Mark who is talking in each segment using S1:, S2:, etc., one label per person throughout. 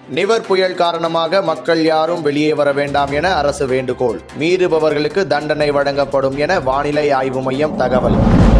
S1: நிவர் புயல் காரணமாக மக்கள் யாரும் வெளியே வர வேண்டாம் என அரசு வேண்டுகோள் மீறுபவர்களுக்கு தண்டனை வழங்கப்படும் என வானிலை ஆய்வு மையம் தகவல்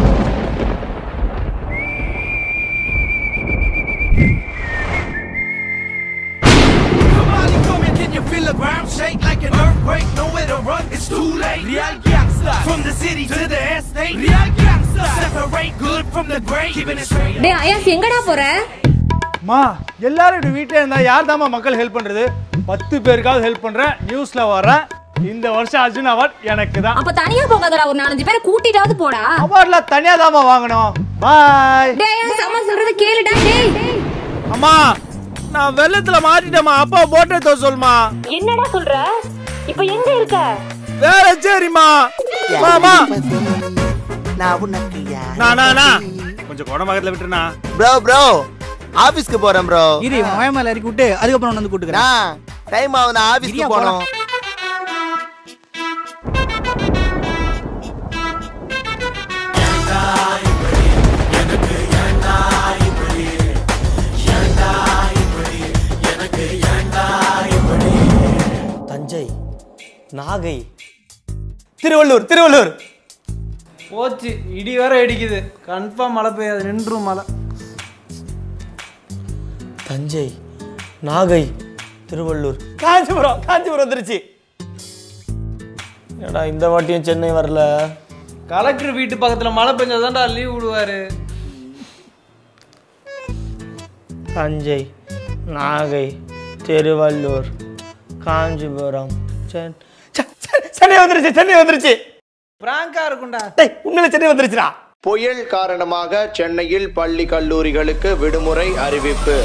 S2: Somebody come and can you feel the ground shake like an earthquake? Nowhere to run, it's too late. Real gangsta from the city to the estate. Real gangsta separate good from the great, keeping it straight.
S3: டேய் அயாஸ் எங்கடா போற
S4: மா எல்லாரும் இப்படி வீட்டில் இருந்தா யார் தாம்மா மக்கள் ஹெல்ப் பண்றது பத்து பேருக்காவது ஹெல்ப் பண்றேன் நியூஸ்ல வரேன் இந்த வருஷம் அர்ஜுன் அவார்ட் எனக்கு தான்
S3: அப்ப தனியா போகாதடா ஒரு நாலஞ்சு பேரை கூட்டிட்டாவது போடா
S4: அவார்ட்ல தனியா தாம்மா வாங்கணும் பாய்
S3: டேய் அயாஸ் அம்மா சொல்றது கேளுடா டேய்
S4: அம்மா நான் வெள்ளத்துல மாட்டிட்டேம்மா அப்பா போட்டே தோ சொல்லுமா
S3: என்னடா சொல்ற இப்ப எங்க இருக்க
S4: வேற சரிம்மா மாமா
S5: நான் உனக்கு
S4: நான் நான் நான் கொஞ்சம் குடம்பகத்துல விட்டுருண்ணா
S5: ப்ரோ ப்ரோ ஆபீஸ்க்கு போறேன் ப்ரோ
S6: இரு மயமேல இறக்கி விட்டு அதுக்கப்புறம் வந்து கூட்டுக்கிறேன்
S5: நான் டைம் ஆகுது நான் ஆபீஸ்க்கு
S6: இரியா,
S5: போகணும்
S7: தஞ்சை நாகை திருவள்ளூர் திருவள்ளூர்
S6: போச்சு இடி வேற இடிக்குது கன்ஃபார்ம் மழை பெய்யாது நின்றும் மழை
S7: தஞ்சை நாகை திருவள்ளூர் காஞ்சிபுரம் காஞ்சிபுரம் வந்துருச்சு ஏடா இந்த வாட்டியும் சென்னை வரல
S6: கலெக்டர் வீட்டு பக்கத்துல மழை பெஞ்சாதான்டா லீவ் விடுவாரு
S7: தஞ்சை நாகை திருவள்ளூர் காஞ்சிபுரம் சென் செ- செ- சென்னை வந்துருச்சு சென்னை வந்துருச்சு
S6: பிராங்கா இருக்கும்டா
S7: டேய் உண்மையில சென்னை வந்துருச்சுடா
S1: புயல் காரணமாக சென்னையில் பள்ளி கல்லூரிகளுக்கு விடுமுறை அறிவிப்பு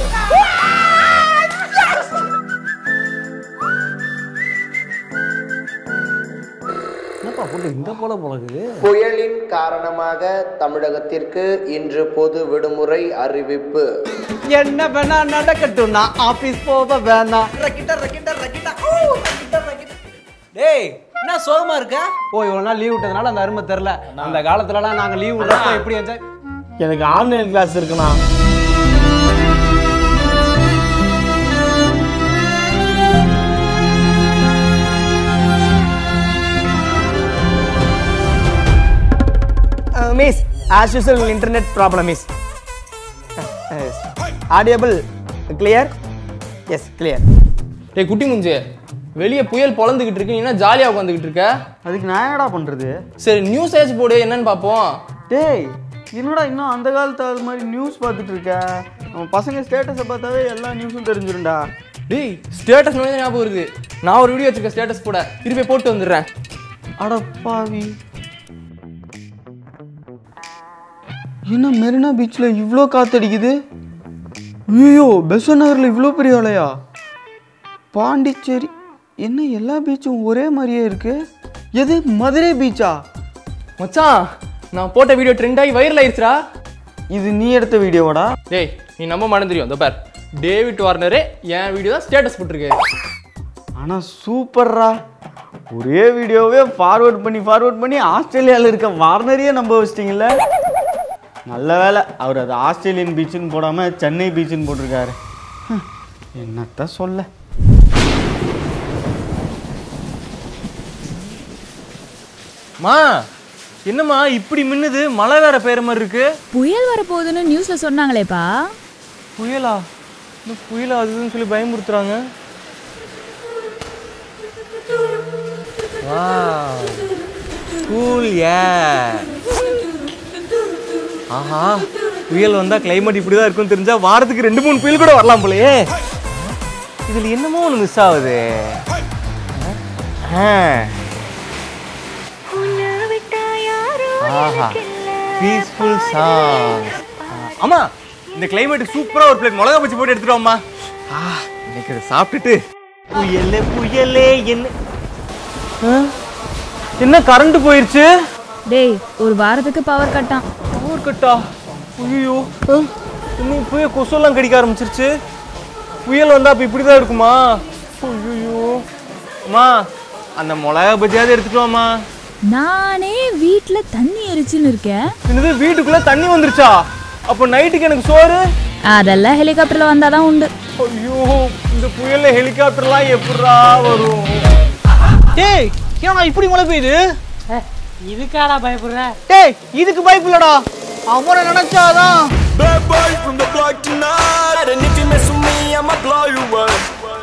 S6: என்னப்பா போட்டு இந்த போல போலக்குது
S1: புயலின் காரணமாக தமிழகத்திற்கு இன்று பொது விடுமுறை அறிவிப்பு
S6: என்ன வேணா நடக்கட்டும் நான் ஆபீஸ் போக வேணாம் ரக்கிட்ட ரக்கிட்ட ரக்கிட்ட ஓ, ரக்கிட்ட, ரக்கிட்ட. டேய் என்ன சோகமா இருக்க ஓ இவ்வளவு நாள் லீவ் விட்டதுனால அந்த அருமை தெரில அந்த காலத்துலலாம் நாங்க லீவ் விடுறப்ப எப்படி என்ஜாய்
S7: எனக்கு ஆன்லைன் கிளாஸ் இருக்குண்ணா miss as usual internet problem miss audible clear yes clear
S8: டேய் குட்டி முஞ்சு வெளியே புயல் பொழந்துகிட்டு இருக்கு நீ என்ன ஜாலியாக உட்காந்துக்கிட்டு இருக்க
S9: அதுக்கு நான் என்னடா பண்றது
S8: சரி நியூஸ் ஏச்சு போடு என்னன்னு பார்ப்போம்
S9: டேய் என்னடா இன்னும் அந்த காலத்து அது மாதிரி நியூஸ் பார்த்துட்டு இருக்க நம்ம பசங்க ஸ்டேட்டஸை பார்த்தாவே எல்லா நியூஸும் தெரிஞ்சிரும்டா
S8: டேய் ஸ்டேட்டஸ் நோய் ஞாபகம் இருக்கு நான் ஒரு வீடியோ வச்சிருக்கேன் ஸ்டேட்டஸ் போட திருப்பி போட்டு வந்துடுறேன்
S9: அடப்பாவி என்ன மெரினா பீச்சில் இவ்வளோ காத்தடிக்குது ஐயோ பெசன் நகரில் இவ்வளோ பெரிய அலையா பாண்டிச்சேரி என்ன எல்லா பீச்சும் ஒரே மாதிரியே இருக்கு எது மதுரை பீச்சா
S8: மச்சான் நான் போட்ட வீடியோ ட்ரெண்ட் ஆகி வைரல் ஆயிடுச்சுடா
S9: இது நீ எடுத்த வீடியோவாடா
S8: டேய் நீ நம்ப மாட்டேன் தெரியும் இதோ பார் டேவிட் வார்னரு என் வீடியோ தான் ஸ்டேட்டஸ் போட்டிருக்கு
S9: ஆனால் சூப்பர்ரா ஒரே வீடியோவே ஃபார்வர்ட் பண்ணி ஃபார்வர்ட் பண்ணி ஆஸ்திரேலியாவில் இருக்க வார்னரையே நம்ப வச்சிட்டிங்கல்ல நல்ல வேலை அவர் அது ஆஸ்திரேலியன் பீச்சுன்னு போடாமல் சென்னை பீச்சுன்னு போட்டிருக்காரு ஹம், என்னத்த சொல்ல
S4: மா என்னம்மா இப்படி மின்னுது மழை வேற பெய்யற மாதிரி இருக்கு
S10: புயல் வரப்போகுதுன்னு நியூஸ்ல சொன்னாங்களேப்பா
S4: புயலா இந்த புயலா அதுன்னு சொல்லி பயமுறுத்துறாங்க கூல் ஏர் ஆஹா புயல் வந்தா கிளைமேட் இப்படி தான் இருக்கும்னு தெரிஞ்சா வாரத்துக்கு ரெண்டு மூணு புயல் கூட வரலாம் போலயே இதுல என்னமோ ஒன்று மிஸ் ஆகுது ஆ. ஆஹா பீஸ்ஃபுல் சாங் அம்மா இந்த கிளைமேட் சூப்பரா ஒரு பிளேட் மிளகா பச்சி போட்டு எடுத்துட்டு வாம்மா ஆ இன்னைக்கு இதை சாப்பிட்டுட்டு புயலே புயலே என்ன ஆ? என்ன கரண்ட் போயிருச்சு
S10: டேய் ஒரு வாரத்துக்கு பவர் கட்டான்
S4: பவர் கட்டா ஐயோ இன்னும் இப்போயே கொசுலாம் கடிக்க ஆரம்பிச்சிருச்சு புயல் வந்தா அப்ப இப்படிதான் இருக்குமா ஐயோ அம்மா அந்த மிளகா பஜ்ஜியாவது எடுத்துட்டு வாம்மா
S10: நானே வீட்ல தண்ணி எரிச்சுன்னு இருக்கேன்
S4: என்னது வீட்டுக்குள்ள தண்ணி வந்துருச்சா அப்போ நைட்டுக்கு எனக்கு சோறு
S10: அதெல்லாம் ஹெலிகாப்டர்ல வந்தாதான் உண்டு
S9: ஐயோ இந்த புயல்ல ஹெலிகாப்டர்லாம் எப்படிடா வரும்
S6: டேய் ஏன்னா இப்படி மழை பெய்யுது
S11: இதுக்காடா பயப்படுற
S6: டேய் இதுக்கு பயப்பில்லடா அவனை நினைச்சாதான்
S2: Bad boy from the block tonight. And if you mess with me, I'ma blow you away.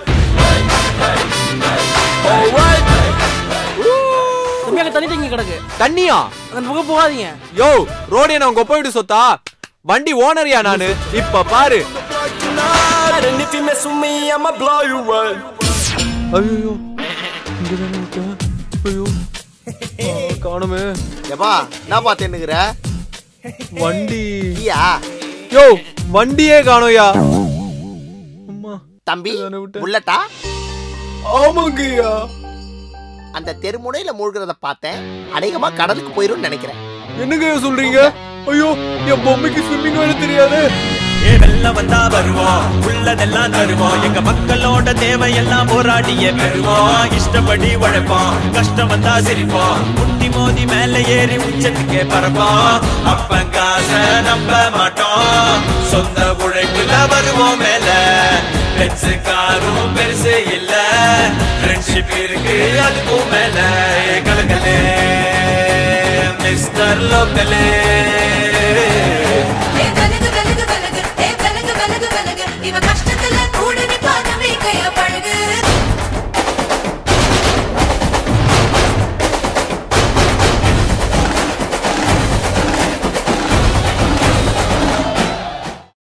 S2: Alright.
S11: உண்மையாக தண்ணி தங்கி கிடக்கு
S8: தண்ணியா
S11: அந்த பக்கம் போகாதீங்க
S8: யோ ரோடு என்ன உங்க ஒப்ப வீடு சொத்தா வண்டி ஓனரியா நானு இப்ப பாரு
S2: Tonight. And if you mess with me, I'ma blow you away.
S8: ஐயோ இங்க தானே விட்டேன் ஐயோ ஆ, காணுமே
S5: எப்பா என்ன பார்த்துன்னுக்குற
S8: வண்டி
S5: நீயா
S8: யோ வண்டியே காணோயா
S5: தம்பி புல்லட்டா
S8: ஆமாங்கய்யா
S5: அந்த தெருமுனையில மூழ்கிறத பார்த்தேன் அநேகமா கடலுக்கு போயிரும் நினைக்கிறேன்
S8: என்னங்க சொல்றீங்க ஐயோ என் பொம்மைக்கு ஸ்விம்மிங் வேற தெரியாது
S2: ஏ வெள்ளம் வந்தா வருவோம் உள்ளதெல்லாம் தருவோம் எங்க மக்களோட தேவையெல்லாம் போராடியே பெறுவோம் இஷ்டப்படி உழைப்போம் கஷ்டம் வந்தா சிரிப்போம் முட்டி மோதி மேல ஏறி உச்சத்துக்கே பறப்போம் அப்பங்காச நம்ப மாட்டோம் சொந்த உழைப்புல வருவோம் மேல பெருசு காரும் பெருசு இல்ல ஃப்ரெண்ட்ஷிப் இருக்கு அதுக்கும் மேல கலகலே மிஸ்டர் லோக்கலே
S12: வெலகு வெலகு வெலகு ஏ வெலகு வெலகு வெலகு இவ கஷ்ட